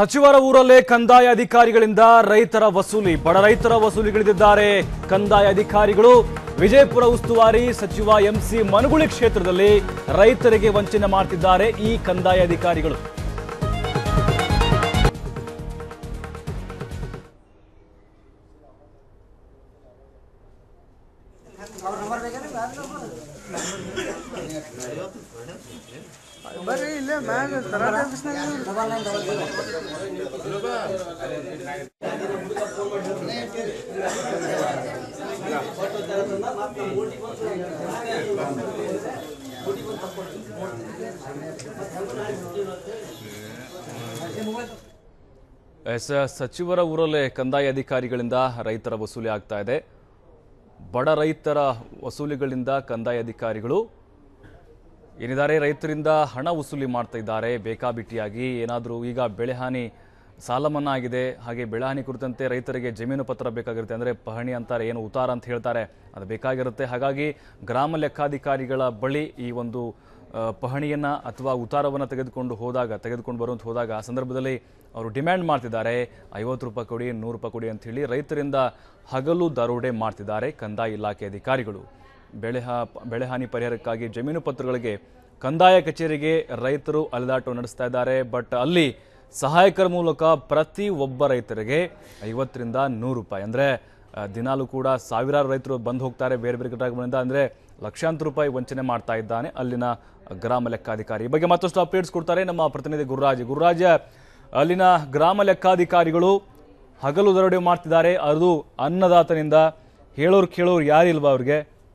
ಸಚಿವರ ಊರಲ್ಲೇ ಕಂದಾಯ ಅಧಿಕಾರಿಗಳಿಂದ ರೈತರ ವಸೂಲಿ ಬಡ ರೈತರ ವಸೂಲಿಗಿಳಿದಿದ್ದಾರೆ ಕಂದಾಯ ಅಧಿಕಾರಿಗಳು ವಿಜಯಪುರ ಉಸ್ತುವಾರಿ ಸಚಿವ ಎಂಸಿ ಮನಗುಳಿ ಕ್ಷೇತ್ರದಲ್ಲಿ ರೈತರಿಗೆ ವಂಚನೆ ಮಾಡ್ತಿದ್ದಾರೆ ಈ ಕಂದಾಯ ಅಧಿಕಾರಿಗಳು ಬರ್ರಿ ಇಲ್ಲೇ ಮ್ಯಾಗ ತರಾಟೆ ಆಫೀಸ್ನಾಗ ಎಸ್ ಸಚಿವರ ಊರಲ್ಲೇ ಕಂದಾಯ ಅಧಿಕಾರಿಗಳಿಂದ ರೈತರ ವಸೂಲಿ ಆಗ್ತಾ ಇದೆ ಬಡ ರೈತರ ವಸೂಲಿಗಳಿಂದ ಕಂದಾಯ ಅಧಿಕಾರಿಗಳು ಏನಿದ್ದಾರೆ ರೈತರಿಂದ ಹಣ ವಸೂಲಿ ಮಾಡ್ತಾ ಇದ್ದಾರೆ ಬೇಕಾಬಿಟ್ಟಿಯಾಗಿ ಏನಾದರೂ ಈಗ ಬೆಳೆ ಹಾನಿ ಸಾಲ ಮನ್ನಾ ಆಗಿದೆ ಹಾಗೆ ಬೆಳೆ ಹಾನಿ ಕುರಿತಂತೆ ರೈತರಿಗೆ ಜಮೀನು ಪತ್ರ ಬೇಕಾಗಿರುತ್ತೆ ಅಂದರೆ ಪಹಣಿ ಅಂತಾರೆ ಏನು ಉತ್ತಾರ ಅಂತ ಹೇಳ್ತಾರೆ ಅದು ಬೇಕಾಗಿರುತ್ತೆ ಹಾಗಾಗಿ ಗ್ರಾಮ ಲೆಕ್ಕಾಧಿಕಾರಿಗಳ ಬಳಿ ಈ ಒಂದು ಆ, ಪಹಣಿಯನ್ನ ಅಥವಾ ಉತ್ತಾರವನ್ನು ತೆಗೆದುಕೊಂಡು ಹೋದಾಗ ತೆಗೆದುಕೊಂಡು ಬರುವಂತ ಹೋದಾಗ ಆ ಸಂದರ್ಭದಲ್ಲಿ ಅವರು ಡಿಮ್ಯಾಂಡ್ ಮಾಡ್ತಿದ್ದಾರೆ ಐವತ್ತು ರೂಪಾಯಿ ಕೊಡಿ ನೂರು ರೂಪಾಯಿ ಕೊಡಿ ಅಂತ ಹೇಳಿ ರೈತರಿಂದ ಹಗಲು ದರೋಡೆ ಮಾಡ್ತಿದ್ದಾರೆ ಕಂದಾಯ ಇಲಾಖೆ ಅಧಿಕಾರಿಗಳು ಬೆಳೆ ಹಾ ಬೆಳೆ ಹಾನಿ ಪರಿಹಾರಕ್ಕಾಗಿ ಜಮೀನು ಪತ್ರಗಳಿಗೆ ಕಂದಾಯ ಕಚೇರಿಗೆ ರೈತರು ಅಲೆದಾಟ ನಡೆಸ್ತಾ ಇದ್ದಾರೆ ಬಟ್ ಅಲ್ಲಿ ಸಹಾಯಕರ ಮೂಲಕ ಪ್ರತಿ ಒಬ್ಬ ರೈತರಿಗೆ ಐವತ್ತರಿಂದ ನೂರು ರೂಪಾಯಿ ಅಂದರೆ ದಿನಾಲೂ ಕೂಡ ಸಾವಿರಾರು ರೈತರು ಬಂದು ಹೋಗ್ತಾರೆ ಬೇರೆ ಬೇರೆ ಘಟಕಗಳಿಂದ ಅಂದರೆ ಲಕ್ಷಾಂತರ ರೂಪಾಯಿ ವಂಚನೆ ಮಾಡ್ತಾ ಇದ್ದಾನೆ ಅಲ್ಲಿನ ಗ್ರಾಮ ಲೆಕ್ಕಾಧಿಕಾರಿ ಈ ಬಗ್ಗೆ ಮತ್ತಷ್ಟು ಅಪ್ಡೇಟ್ಸ್ ಕೊಡ್ತಾರೆ ನಮ್ಮ ಪ್ರತಿನಿಧಿ ಗುರುರಾಜ್ ಗುರುರಾಜ್ ಅಲ್ಲಿನ ಗ್ರಾಮ ಲೆಕ್ಕಾಧಿಕಾರಿಗಳು ಹಗಲು ದರೋಡೆ ಮಾಡ್ತಿದ್ದಾರೆ ಅದು ಅನ್ನದಾತನಿಂದ ಹೇಳೋರು ಕೇಳೋರು ಯಾರಿಲ್ವಾ ಅವ್ರಿಗೆ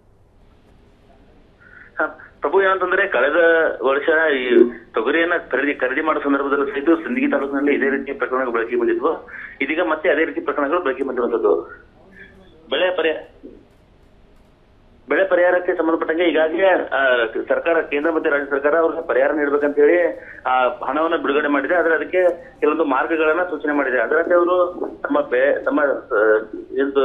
ಹ, ಪ್ರಭು ಏನಂತಂದ್ರೆ ಕಳೆದ ವರ್ಷ ಈ ತೊಗರಿಯನ್ನ ಖರೀದಿ ಖರೀದಿ ಮಾಡೋ ಸಂದರ್ಭದಲ್ಲಿ ಸಹಿತ ಸಿಂದಗಿ ತಾಲೂಕಿನಲ್ಲಿ ಇದೇ ರೀತಿ ಪ್ರಕರಣಗಳು ಬೆಳಕಿಗೆ ಬಂದಿದ್ವು ಇದೀಗ ಮತ್ತೆ ಅದೇ ರೀತಿ ಪ್ರಕರಣಗಳು ಬೆಳಕಿಗೆ ಬಂದಿರುವಂತದ್ದು ಬೆಳೆ ಪರಿಹಾರ ಬೆಳೆ ಪರಿಹಾರಕ್ಕೆ ಸಂಬಂಧಪಟ್ಟಂಗೆ ಈಗಾಗಲೇ ಆ, ಸರ್ಕಾರ ಕೇಂದ್ರ ಮತ್ತು ರಾಜ್ಯ ಸರ್ಕಾರ ಅವ್ರಿಗೆ ಪರಿಹಾರ ನೀಡಬೇಕಂತ ಹೇಳಿ ಆ ಹಣವನ್ನ ಬಿಡುಗಡೆ ಮಾಡಿದೆ ಆದ್ರೆ ಅದಕ್ಕೆ ಕೆಲವೊಂದು ಮಾರ್ಗಗಳನ್ನ ಸೂಚನೆ ಮಾಡಿದೆ ಅದರಂತೆ ಅವರು ತಮ್ಮ ಬೆ ತಮ್ಮ ಆ, ಇದು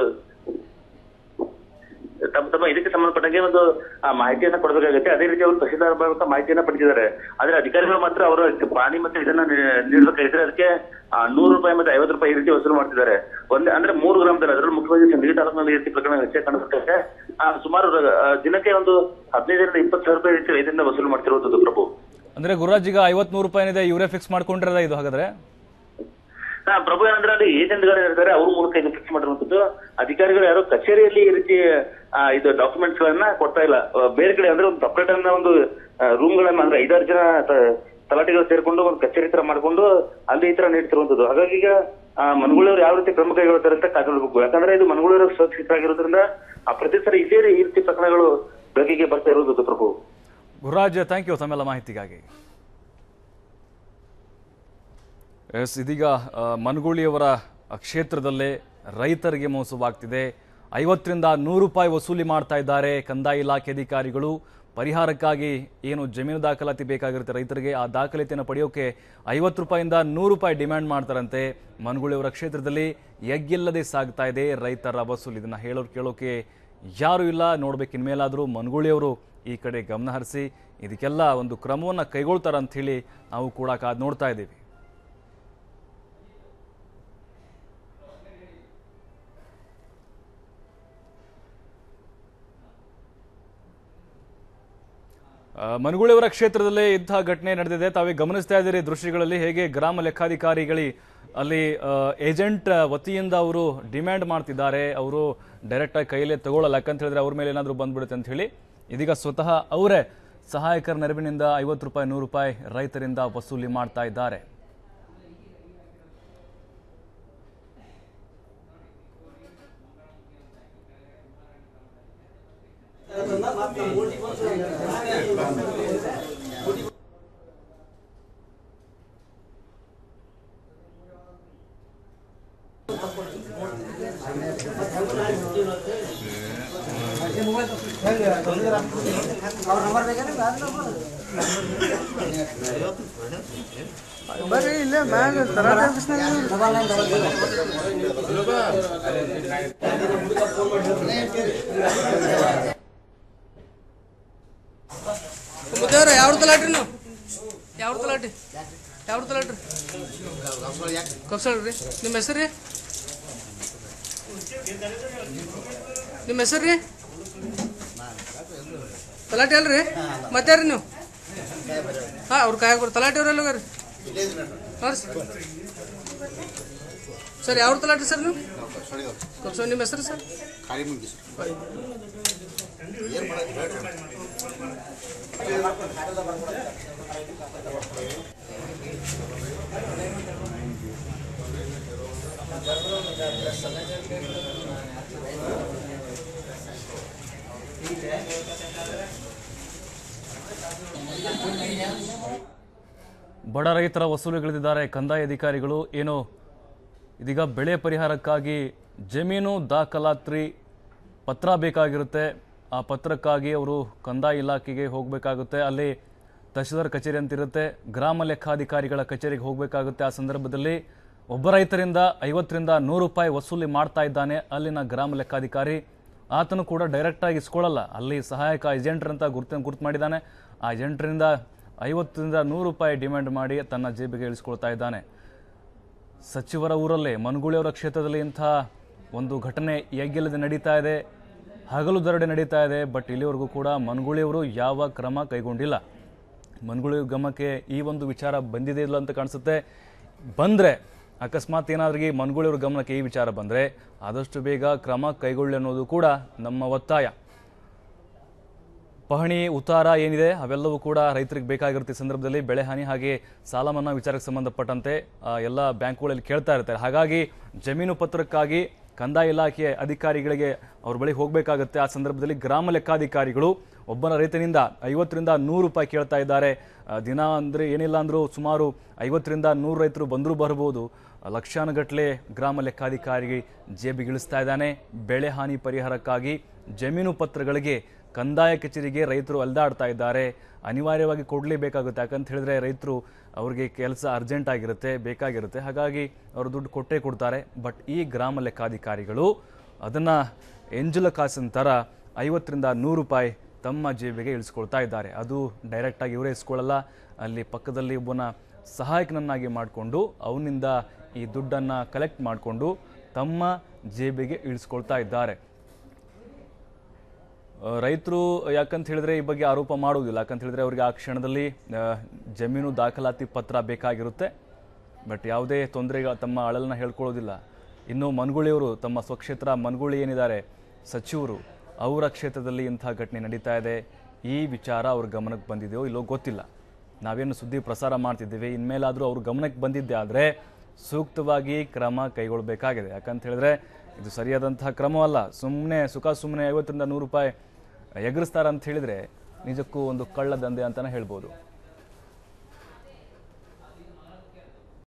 ತಮ್ಮ ತಮ್ಮ ಇದಕ್ಕೆ ಸಂಬಂಧಪಟ್ಟಂಗೆ ಒಂದು ಆ, ಮಾಹಿತಿಯನ್ನ ಕೊಡಬೇಕಾಗುತ್ತೆ ಅದೇ ರೀತಿ ಅವರು ತಹಸೀಲ್ದಾರ್ ಮೂಲಕ ಮಾಹಿತಿಯನ್ನ ಪಡೆದಿದ್ದಾರೆ ಆದ್ರೆ ಅಧಿಕಾರಿಗಳು ಮಾತ್ರ ಅವರು ಪಾಣಿ ಮತ್ತೆ ಇದನ್ನ ನೀ- ನೀಡಬೇಕಾಗಿದ್ರೆ ಅದಕ್ಕೆ ಆ, ನೂರು ರೂಪಾಯಿ ಮತ್ತೆ ಐವತ್ತು ರೂಪಾಯಿ ಈ ರೀತಿ ವಸೂಲು ಮಾಡ್ತಿದ್ದಾರೆ ಒಂದೇ ಅಂದ್ರೆ ಮೂರು ಗ್ರಾಮದಲ್ಲಿ ಅದರಲ್ಲಿ ಮುಖ್ಯವಾಗಿ ಸಿಂದಗಿ ತಾಲೂಕಿನಲ್ಲಿ ಈ ರೀತಿ ಪ್ರಕರಣ ಹೆಚ್ಚಾಗಿ ಕಾಣಿಸುತ್ತೆ ಆ, ಸುಮಾರು ಆ, ದಿನಕ್ಕೆ ಒಂದು ಹದಿನೈದರಿಂದ ಇಪ್ಪತ್ತು ಸಾವಿರ ರೂಪಾಯಿ ರೀತಿ ರೈತರಿಂದ ವಸೂಲು ಮಾಡ್ತಿರುವಂತದ್ದು ಪ್ರಭು ಅಂದ್ರೆ ಗುರುರಾಜ್ ಈಗ ಐವತ್ ನೂರು ರೂಪಾಯಿ ಏನಿದೆ ಇವರೇ ಫಿಕ್ಸ್ ಮಾಡ್ಕೊಂಡಿರೋದ ಇದು ಹಾಗಾದ್ರೆ ಹಾ ಪ್ರಭು ಏನಂದ್ರೆ ಅಲ್ಲಿ ಏಜೆಂಟ್ಗಳು ಇರ್ತಾರೆ ಅವ್ರ ಮೂಲಕ ಇದು ಫಿಕ್ಸ್ ಮಾಡಿರುವಂತದ್ದು ಅಧಿಕಾರಿಗಳು ಯಾರು ಕಚೇರಿಯಲ್ಲಿ ಈ ರೀತಿ ಆ, ಇದು ಡಾಕ್ಯುಮೆಂಟ್ಸ್ ಗಳನ್ನ ಕೊಡ್ತಾ ಇಲ್ಲ ಆ, ಬೇರೆ ಕಡೆ ಅಂದ್ರೆ ಒಂದು ಸಪರೇಟ್ ಅನ್ನ ಒಂದು ರೂಮ್ ಗಳನ್ನ ಅಂದ್ರೆ ಐದಾರು ಜನ ತ- ತಲಾಟೆಗಳು ಸೇರ್ಕೊಂಡು ಒಂದು ಕಚೇರಿ ತರ ಮಾಡ್ಕೊಂಡು ಅಲ್ಲಿ ಈ ತರ ನೀಡ್ತಿರುವಂತದ್ದು ಹಾಗಾಗಿ ಈಗ ಆ, ಮನಗುಳಿಯವರು ಯಾವ ರೀತಿ ಕ್ರಮ ಕೈಗೊಳ್ತಾರೆ ಅಂತ ಕಾಯ್ಕೊಳ್ಬೇಕು ಯಾಕಂದ್ರೆ ಇದು ಮನಗುಳಿಯವರು ಸುರಕ್ಷಿತ ಆಗಿರೋದ್ರಿಂದ ಆ ಪ್ರತಿ ಸರಿ ಇದೇ ರೀ- ಈ ರೀತಿ ಪ್ರಕರಣಗಳು ಬೆಳಕಿಗೆ ಬರ್ತಾ ಇರುವುದು ಪ್ರಭು ಗುರುರಾಜ್ ಥ್ಯಾಂಕ್ ಯು ತಮ್ಮೆಲ್ಲ ಮಾಹಿತಿಗಾಗಿ ಎಸ್ ಇದೀಗ ಆ, ಮನಗೂಳಿಯವರ ಕ್ಷೇತ್ರದಲ್ಲೇ ರೈತರಿಗೆ ಮೋಸವಾಗ್ತಿದೆ ಐವತ್ತರಿಂದ ನೂರು ರೂಪಾಯಿ ವಸೂಲಿ ಮಾಡ್ತಾ ಇದ್ದಾರೆ ಕಂದಾಯ ಇಲಾಖೆ ಅಧಿಕಾರಿಗಳು ಪರಿಹಾರಕ್ಕಾಗಿ ಏನು ಜಮೀನು ದಾಖಲಾತಿ ಬೇಕಾಗಿರುತ್ತೆ ರೈತರಿಗೆ ಆ ದಾಖಲಾತಿಯನ್ನು ಪಡೆಯೋಕೆ ಐವತ್ತು ರೂಪಾಯಿಂದ ನೂರು ರೂಪಾಯಿ ಡಿಮ್ಯಾಂಡ್ ಮಾಡ್ತಾರಂತೆ ಮನಗೂಳಿಯವರ ಕ್ಷೇತ್ರದಲ್ಲಿ ಎಗ್ಗಿಲ್ಲದೆ ಸಾಗ್ತಾ ಇದೆ ರೈತರ ವಸೂಲಿ ಇದನ್ನ ಹೇಳೋರು ಕೇಳೋಕೆ ಯಾರು ಇಲ್ಲ ನೋಡ್ಬೇಕು ಇನ್ಮೇಲಾದರೂ ಮನಗೂಳಿಯವರು ಈ ಕಡೆ ಗಮನ ಹರಿಸಿ ಇದಕ್ಕೆಲ್ಲ ಒಂದು ಕ್ರಮವನ್ನು ಕೈಗೊಳ್ತಾರ ಅಂತ ಹೇಳಿ ನಾವು ಕೂಡ ಕಾದ್ ನೋಡ್ತಾ ಇದ್ದೀವಿ ಆ, ಮನಗೂಳಿಯವರ ಕ್ಷೇತ್ರದಲ್ಲೇ ಇಂತಹ ಘಟನೆ ನಡೆದಿದೆ ತಾವೇ ಗಮನಿಸ್ತಾ ಇದ್ದೀರಿ ದೃಶ್ಯಗಳಲ್ಲಿ ಹೇಗೆ ಗ್ರಾಮ ಲೆಕ್ಕಾಧಿಕಾರಿಗಳಿ ಅಲ್ಲಿ ಏಜೆಂಟ್ ವತಿಯಿಂದ ಅವರು ಡಿಮ್ಯಾಂಡ್ ಮಾಡ್ತಿದ್ದಾರೆ ಅವರು ಡೈರೆಕ್ಟ್ ಆಗಿ ಕೈಯಲ್ಲೇ ತಗೊಳ್ಳಲ್ಲ ಯಾಕಂತ ಹೇಳಿದ್ರೆ ಅವ್ರ ಮೇಲೆ ಏನಾದರೂ ಬಂದ್ಬಿಡುತ್ತೆ ಅಂತ ಹೇಳಿ ಇದೀಗ ಸ್ವತಃ ಅವರೇ ಸಹಾಯಕರ ನೆರವಿನಿಂದ ಐವತ್ತು ರೂಪಾಯಿ ನೂರು ರೂಪಾಯಿ ರೈತರಿಂದ ವಸೂಲಿ ಮಾಡ್ತಾ ಇದ್ದಾರೆ ಬರ್ರಿ ಇಲ್ಲೇ ಮ್ಯಾಗ ತರಾಟೆ ಆಫೀಸ್ನಾಗ ಮುದ್ದೇವ್ರ ಯಾವ ತಲಾಟ್ರಿ ನೀವು ಯಾವ ತಲಾಟಿ ಯಾವ ತಲಾಟ್ರಿ ಕೊಪ್ಸಳ ರೀ ನಿಮ್ಮ ಹೆಸರು ರೀ ನಿಮ್ಮ ಹೆಸರು ರೀ ತಲಾಟಿ ಅಲ್ರಿ ಮತ್ತಾರ್ರಿ ನೀವು ಹಾಂ ಅವ್ರ ಕಾಯಾಗ ಬರ್ರಿ ತಲಾಟಿ ಅವ್ರೆಲ್ಲ ಹೋಗ್ಯಾರ ಹಾಂ ಸರ್ ಸರ್ ಯಾವ ತಲಾಟಿ ಸರ್ ನೀವು ಕೊಪ್ಸಳ ನಿಮ್ಮ ಹೆಸರು ಸರ್ ಬಡ ರೈತರ ವಸೂಲಿಗಳಿದ್ದಾರೆ ಕಂದಾಯ ಅಧಿಕಾರಿಗಳು ಏನು ಇದೀಗ ಬೆಳೆ ಪರಿಹಾರಕ್ಕಾಗಿ ಜಮೀನು ದಾಖಲಾತ್ರಿ ಪತ್ರ ಬೇಕಾಗಿರುತ್ತೆ ಆ ಪತ್ರಕ್ಕಾಗಿ ಅವರು ಕಂದಾಯ ಇಲಾಖೆಗೆ ಹೋಗಬೇಕಾಗುತ್ತೆ ಅಲ್ಲಿ ತಹಶೀಲ್ದಾರ್ ಕಚೇರಿ ಅಂತ ಇರುತ್ತೆ ಗ್ರಾಮ ಲೆಕ್ಕಾಧಿಕಾರಿಗಳ ಕಚೇರಿಗೆ ಹೋಗಬೇಕಾಗುತ್ತೆ ಆ ಸಂದರ್ಭದಲ್ಲಿ ಒಬ್ಬ ರೈತರಿಂದ ಐವತ್ತರಿಂದ ನೂರು ರೂಪಾಯಿ ವಸೂಲಿ ಮಾಡ್ತಾ ಇದ್ದಾನೆ ಅಲ್ಲಿನ ಗ್ರಾಮ ಲೆಕ್ಕಾಧಿಕಾರಿ ಆತನು ಕೂಡ ಡೈರೆಕ್ಟಾಗಿ ಇಸ್ಕೊಳ್ಳಲ್ಲ ಅಲ್ಲಿ ಸಹಾಯಕ ಏಜೆಂಟ್ರಂತ ಗುರ್ತ ಗುರ್ತು ಮಾಡಿದ್ದಾನೆ ಆ ಏಜೆಂಟ್ರಿಂದ ಐವತ್ತರಿಂದ ನೂರು ರೂಪಾಯಿ ಡಿಮ್ಯಾಂಡ್ ಮಾಡಿ ತನ್ನ ಜೇಬಿಗೆ ಇಳಿಸ್ಕೊಳ್ತಾ ಇದ್ದಾನೆ ಸಚಿವರ ಊರಲ್ಲೇ ಮನಗೂಳಿಯವರ ಕ್ಷೇತ್ರದಲ್ಲಿ ಇಂಥ ಒಂದು ಘಟನೆ ಎಗ್ಗೆಲ್ಲದೆ ನಡೀತಾ ಇದೆ ಹಗಲು ದರೋಡೆ ನಡೀತಾ ಇದೆ ಬಟ್ ಇಲ್ಲಿವರೆಗೂ ಕೂಡ ಮನಗೂಳಿಯವರು ಯಾವ ಕ್ರಮ ಕೈಗೊಂಡಿಲ್ಲ ಮನಗೂಳಿ ಗಮನಕ್ಕೆ ಈ ಒಂದು ವಿಚಾರ ಬಂದಿದೆ ಇಲ್ಲ ಅಂತ ಕಾಣಿಸುತ್ತೆ ಬಂದರೆ ಅಕಸ್ಮಾತ್ ಏನಾದ್ರಿಗೆ ಮನಗೂಳಿಯವ್ರ ಗಮನಕ್ಕೆ ಈ ವಿಚಾರ ಬಂದರೆ ಆದಷ್ಟು ಬೇಗ ಕ್ರಮ ಕೈಗೊಳ್ಳಿ ಅನ್ನೋದು ಕೂಡ ನಮ್ಮ ಒತ್ತಾಯ ಪಹಣಿ ಉತ್ತಾರ ಏನಿದೆ ಅವೆಲ್ಲವೂ ಕೂಡ ರೈತರಿಗೆ ಬೇಕಾಗಿರುತ್ತೆ ಈ ಸಂದರ್ಭದಲ್ಲಿ ಬೆಳೆ ಹಾನಿ ಹಾಗೆ ಸಾಲ ಮನ್ನಾ ವಿಚಾರಕ್ಕೆ ಸಂಬಂಧಪಟ್ಟಂತೆ ಆ, ಎಲ್ಲ ಬ್ಯಾಂಕುಗಳಲ್ಲಿ ಕೇಳ್ತಾ ಇರ್ತಾರೆ ಹಾಗಾಗಿ ಜಮೀನು ಪತ್ರಕ್ಕಾಗಿ ಕಂದಾಯ ಇಲಾಖೆ ಅಧಿಕಾರಿಗಳಿಗೆ ಅವ್ರ ಬಳಿ ಹೋಗಬೇಕಾಗುತ್ತೆ ಆ ಸಂದರ್ಭದಲ್ಲಿ ಗ್ರಾಮ ಲೆಕ್ಕಾಧಿಕಾರಿಗಳು ಒಬ್ಬನ ರೈತನಿಂದ ಐವತ್ತರಿಂದ ನೂರು ರೂಪಾಯಿ ಕೇಳ್ತಾ ಇದ್ದಾರೆ ಆ, ದಿನ ಅಂದರೆ ಏನಿಲ್ಲ ಅಂದರೂ ಸುಮಾರು ಐವತ್ತರಿಂದ ನೂರು ರೈತರು ಬಂದರೂ ಬರ್ಬೋದು ಲಕ್ಷಾನುಗಟ್ಟಲೆ ಗ್ರಾಮ ಲೆಕ್ಕಾಧಿಕಾರಿ ಜೇಬಿಗಿಳಿಸ್ತಾ ಇದ್ದಾನೆ ಬೆಳೆ ಹಾನಿ ಪರಿಹಾರಕ್ಕಾಗಿ ಜಮೀನು ಪತ್ರಗಳಿಗೆ ಕಂದಾಯ ಕಚೇರಿಗೆ ರೈತರು ಅಲ್ದಾಡ್ತಾ ಇದ್ದಾರೆ ಅನಿವಾರ್ಯವಾಗಿ ಕೊಡಲೇಬೇಕಾಗುತ್ತೆ ಯಾಕಂತ ಹೇಳಿದ್ರೆ ರೈತರು ಅವ್ರಿಗೆ ಕೆಲಸ ಅರ್ಜೆಂಟ್ ಆಗಿರುತ್ತೆ ಬೇಕಾಗಿರುತ್ತೆ ಹಾಗಾಗಿ ಅವರು ದುಡ್ಡು ಕೊಟ್ಟೇ ಕೊಡ್ತಾರೆ ಬಟ್ ಈ ಗ್ರಾಮ ಲೆಕ್ಕಾಧಿಕಾರಿಗಳು ಅದನ್ನು ಎಂಜಲ ಕಾಸಿನ ಥರ ಐವತ್ತರಿಂದ ನೂರು ರೂಪಾಯಿ ತಮ್ಮ ಜೇಬಿಗೆ ಇಳಿಸ್ಕೊಳ್ತಾ ಇದ್ದಾರೆ ಅದು ಡೈರೆಕ್ಟಾಗಿ ಇವರೇ ಇಸ್ಕೊಳ್ಳಲ್ಲ ಅಲ್ಲಿ ಪಕ್ಕದಲ್ಲಿ ಒಬ್ಬನ ಸಹಾಯಕನನ್ನಾಗಿ ಮಾಡಿಕೊಂಡು ಅವನಿಂದ ಈ ದುಡ್ಡನ್ನು ಕಲೆಕ್ಟ್ ಮಾಡಿಕೊಂಡು ತಮ್ಮ ಜೇಬಿಗೆ ಇಳಿಸ್ಕೊಳ್ತಾ ಇದ್ದಾರೆ ರೈತರು ಯಾಕಂತ ಹೇಳಿದ್ರೆ ಈ ಬಗ್ಗೆ ಆರೋಪ ಮಾಡುವುದಿಲ್ಲ ಯಾಕಂತ ಹೇಳಿದ್ರೆ ಅವರಿಗೆ ಆ ಕ್ಷಣದಲ್ಲಿ ಆ, ಜಮೀನು ದಾಖಲಾತಿ ಪತ್ರ ಬೇಕಾಗಿರುತ್ತೆ ಬಟ್ ಯಾವುದೇ ತೊಂದರೆ ತಮ್ಮ ಅಳಲನ್ನ ಹೇಳ್ಕೊಳ್ಳೋದಿಲ್ಲ ಇನ್ನು ಮನ್ಗುಳಿಯವರು ತಮ್ಮ ಸ್ವಕ್ಷೇತ್ರ ಮನ್ಗುಳಿ ಏನಿದ್ದಾರೆ ಸಚಿವರು ಅವರ ಕ್ಷೇತ್ರದಲ್ಲಿ ಇಂಥ ಘಟನೆ ನಡೀತಾ ಇದೆ ಈ ವಿಚಾರ ಅವ್ರ ಗಮನಕ್ಕೆ ಬಂದಿದೆಯೋ ಇಲ್ಲೋ ಗೊತ್ತಿಲ್ಲ ನಾವೇನು ಸುದ್ದಿ ಪ್ರಸಾರ ಮಾಡ್ತಿದ್ದೀವಿ ಇನ್ಮೇಲಾದರೂ ಅವ್ರ ಗಮನಕ್ಕೆ ಬಂದಿದ್ದೆ ಆದರೆ ಸೂಕ್ತವಾಗಿ ಕ್ರಮ ಕೈಗೊಳ್ಳಬೇಕಾಗಿದೆ ಯಾಕಂತ ಹೇಳಿದ್ರೆ ಇದು ಸರಿಯಾದಂತಹ ಕ್ರಮವಲ್ಲ ಸುಮ್ಮನೆ ಸುಖ ಸುಮ್ಮನೆ ಐವತ್ತರಿಂದ ನೂರು ರೂಪಾಯಿ ಎಗರಿಸ್ತಾರ ಅಂತ ಹೇಳಿದ್ರೆ ನಿಜಕ್ಕೂ ಒಂದು ಕಳ್ಳ ದಂಧೆ ಅಂತಾನೆ ಹೇಳ್ಬೋದು